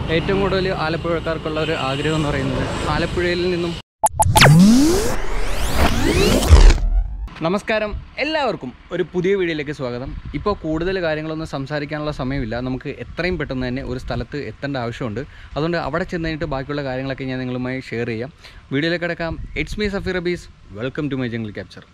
ഏറ്റവും കൂടുതൽ ആലപ്പുഴക്കാർക്കുള്ള ഒരു ആഗ്രഹം എന്ന് പറയുന്നത് ആലപ്പുഴയിൽ നിന്നും നമസ്കാരം എല്ലാവർക്കും ഒരു പുതിയ വീഡിയോയിലേക്ക് സ്വാഗതം ഇപ്പോൾ കൂടുതൽ കാര്യങ്ങളൊന്നും സംസാരിക്കാനുള്ള സമയമില്ല നമുക്ക് എത്രയും പെട്ടെന്ന് തന്നെ ഒരു സ്ഥലത്ത് എത്തേണ്ട ആവശ്യമുണ്ട് അതുകൊണ്ട് അവിടെ ചെന്ന് കഴിഞ്ഞിട്ട് ബാക്കിയുള്ള കാര്യങ്ങളൊക്കെ ഞാൻ നിങ്ങളുമായി ഷെയർ ചെയ്യാം വീഡിയോയിലേക്ക് കിടക്കാം it's me Safeer Abees welcome to my jungle capture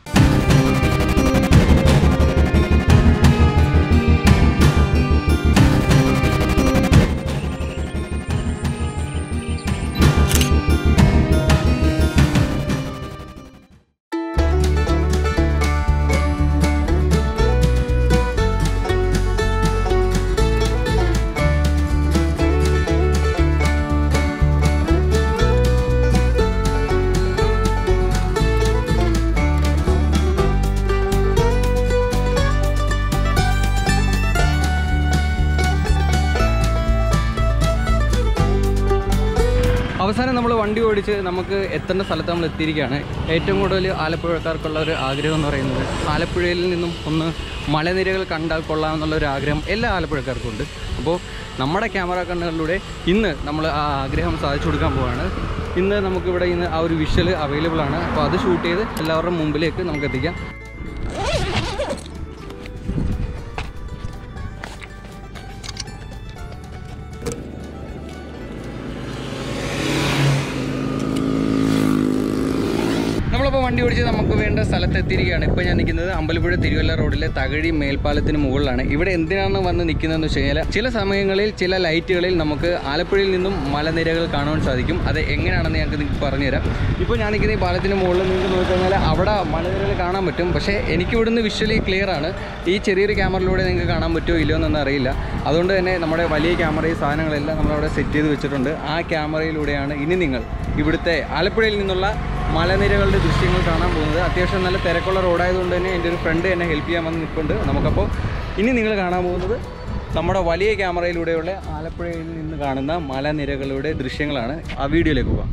അവസാനം നമ്മൾ വണ്ടി ഓടിച്ച് നമുക്ക് എത്തേണ്ട സ്ഥലത്ത് നമ്മൾ എത്തിയിരിക്കുകയാണ് ഏറ്റവും കൂടുതൽ ആലപ്പുഴക്കാർക്കുള്ള ഒരു ആഗ്രഹം എന്ന് പറയുന്നത് ആലപ്പുഴയിൽ നിന്നും ഒന്ന് മലനിരകൾ കണ്ടാൽ കൊള്ളാം എന്നുള്ള ഒരു ആഗ്രഹം എല്ലാ ആലപ്പുഴക്കാർക്കും ഉണ്ട് അപ്പോൾ നമ്മുടെ ക്യാമറ കണ്ണുകളിലൂടെ ഇന്ന് നമ്മൾ ആ ആഗ്രഹം സാധിച്ചു കൊടുക്കാൻ പോവാണ് ഇന്ന് നമുക്കിവിടെ ഇന്ന് ആ ഒരു വിഷ്വൽ അവൈലബിൾ ആണ് അപ്പോൾ അത് ഷൂട്ട് ചെയ്ത് എല്ലാവരുടെയും മുമ്പിലേക്ക് നമുക്ക് എത്തിക്കാം നമ്മളിപ്പോൾ വണ്ടി ഓടിച്ച് നമുക്ക് വേണ്ട സ്ഥലത്ത് എത്തിയിരിക്കുകയാണ് ഇപ്പോൾ ഞാൻ നിൽക്കുന്നത് അമ്പലപ്പുഴ തിരുവല്ല റോഡിലെ തകഴി മേൽപ്പാലത്തിന് മുകളിലാണ് ഇവിടെ എന്തിനാണ് വന്ന് നിൽക്കുന്നതെന്ന് വെച്ച് കഴിഞ്ഞാൽ ചില സമയങ്ങളിൽ ചില ലൈറ്റുകളിൽ നമുക്ക് ആലപ്പുഴയിൽ നിന്നും മലനിരകൾ കാണുവാൻ സാധിക്കും അത് എങ്ങനെയാണെന്ന് ഞങ്ങൾക്ക് നിങ്ങൾക്ക് പറഞ്ഞുതരാം ഇപ്പോൾ ഞാൻ നിൽക്കുന്ന ഈ പാലത്തിന് മുകളിൽ നിങ്ങൾക്ക് നോക്കിക്കഴിഞ്ഞാൽ അവിടെ മലനിരകൾ കാണാൻ പറ്റും പക്ഷേ എനിക്ക് ഇവിടുന്ന് വിഷ്വലി ക്ലിയർ ആണ് ഈ ചെറിയൊരു ക്യാമറയിലൂടെ നിങ്ങൾക്ക് കാണാൻ പറ്റുമോ ഇല്ലയോ എന്നൊന്നും അറിയില്ല അതുകൊണ്ട് തന്നെ നമ്മുടെ വലിയ ക്യാമറ ഈ സാധനങ്ങളെല്ലാം നമ്മളവിടെ സെറ്റ് ചെയ്ത് വെച്ചിട്ടുണ്ട് ആ ക്യാമറയിലൂടെയാണ് ഇനി നിങ്ങൾ ഇവിടുത്തെ ആലപ്പുഴയിൽ നിന്നുള്ള മലനിരകളുടെ ദൃശ്യങ്ങൾ കാണാൻ പോകുന്നത് അത്യാവശ്യം നല്ല തിരക്കുള്ള റോഡായതുകൊണ്ട് തന്നെ എൻ്റെ ഒരു ഫ്രണ്ട് എന്നെ ഹെൽപ്പ് ചെയ്യാൻ വന്ന് നിൽപ്പുണ്ട് നമുക്കപ്പോൾ ഇനി നിങ്ങൾ കാണാൻ പോകുന്നത് നമ്മുടെ വലിയ ക്യാമറയിലൂടെയുള്ള ആലപ്പുഴയിൽ നിന്ന് കാണുന്ന മലനിരകളുടെ ദൃശ്യങ്ങളാണ് ആ വീഡിയോയിലേക്ക് പോകാം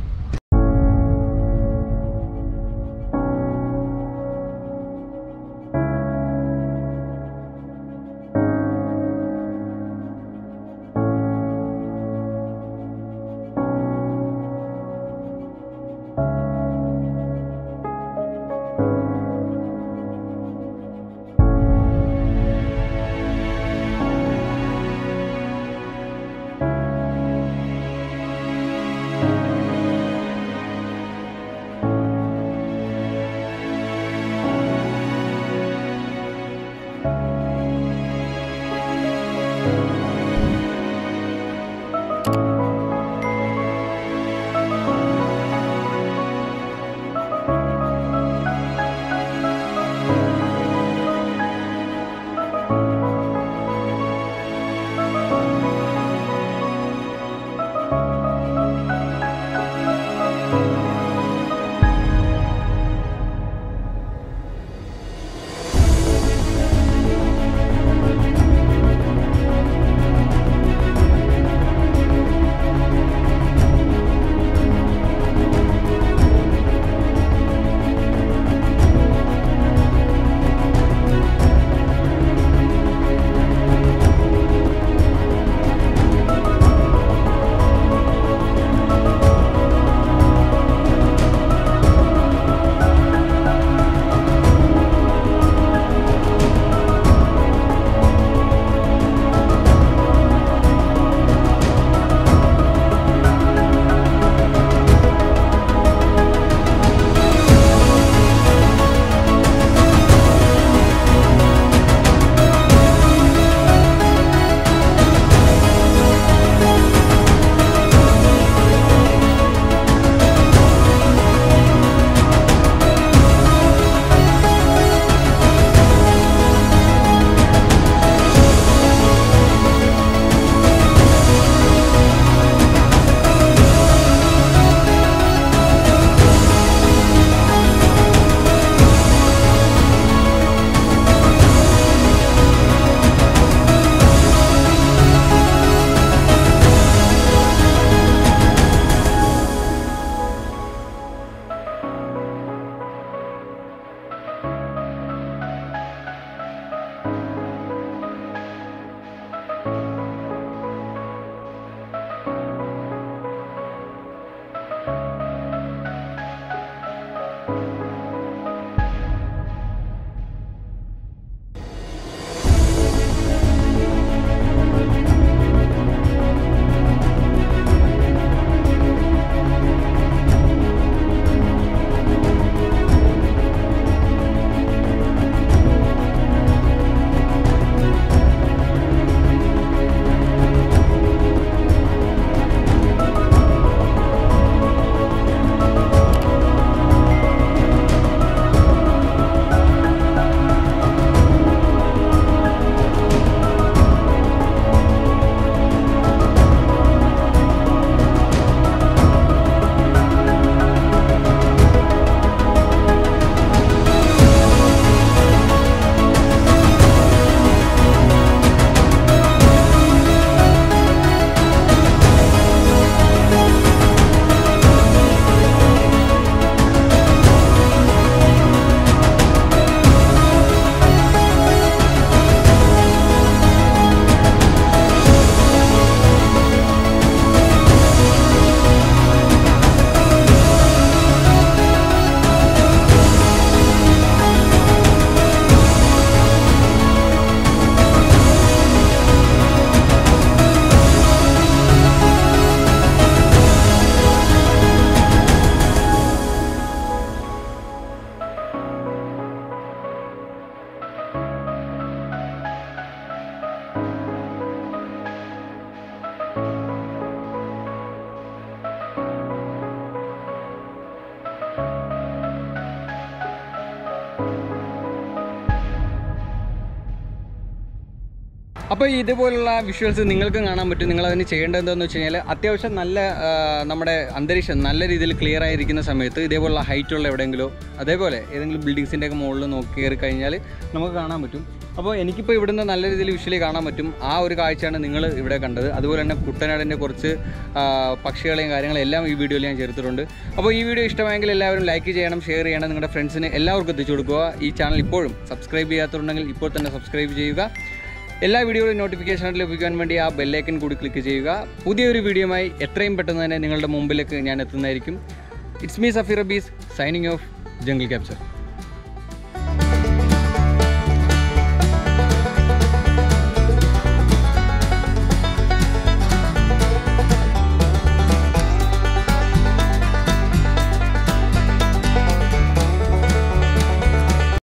അപ്പോൾ ഇതുപോലുള്ള വിഷ്വൽസ് നിങ്ങൾക്കും കാണാൻ പറ്റും നിങ്ങൾ അതിന് ചെയ്യേണ്ടത് എന്താണെന്ന് വെച്ച് കഴിഞ്ഞാൽ അത്യാവശ്യം നല്ല ആ, നമ്മുടെ അന്തരീക്ഷം നല്ല രീതിയിൽ ക്ലിയർ ആയിരിക്കുന്ന സമയത്ത് ഇതേപോലുള്ള ഹൈറ്റുള്ള എവിടെയെങ്കിലോ അതേപോലെ ഏതെങ്കിലും ബിൽഡിങ്സിൻ്റെ ഒക്കെ മുകളിൽ നോക്കി കയറി കഴിഞ്ഞാൽ നമുക്ക് കാണാൻ പറ്റും അപ്പോൾ എനിക്കിപ്പോൾ ഇവിടുന്ന് നല്ല രീതിയിൽ വിഷ്വലി കാണാൻ പറ്റും ആ ഒരു കാഴ്ചയാണ് നിങ്ങൾ ഇവിടെ കണ്ടത് അതുപോലെ തന്നെ കുട്ടനാടിൻ്റെ കുറച്ച് ആ, പക്ഷികളെയും കാര്യങ്ങളും എല്ലാം ഈ വീഡിയോയിൽ ഞാൻ ചേർത്തിട്ടുണ്ട് അപ്പോൾ ഈ വീഡിയോ ഇഷ്ടമായെങ്കിൽ എല്ലാവരും ലൈക്ക് ചെയ്യണം ഷെയർ ചെയ്യണം നിങ്ങളുടെ ഫ്രണ്ട്സിന് എല്ലാവർക്കും എത്തിച്ചു കൊടുക്കുക ഈ ചാനൽ ഇപ്പോഴും സബ്സ്ക്രൈബ് ചെയ്യാത്തതുണ്ടെങ്കിൽ ഇപ്പോൾ തന്നെ സബ്സ്ക്രൈബ് ചെയ്യുക എല്ലാ വീഡിയോകളും നോട്ടിഫിക്കേഷൻ ലഭിക്കാൻ വേണ്ടി ആ ബെല്ലൈക്കൻ കൂടി ക്ലിക്ക് ചെയ്യുക പുതിയൊരു വീഡിയോയുമായി എത്രയും പെട്ടെന്ന് തന്നെ നിങ്ങളുടെ മുമ്പിലേക്ക് ഞാൻ എത്തുന്നതായിരിക്കും ഇറ്റ്സ് മീ സഫീർ ബീസ് സൈനിങ് ഓഫ് ജംഗിൾ ക്യാപ്ചർ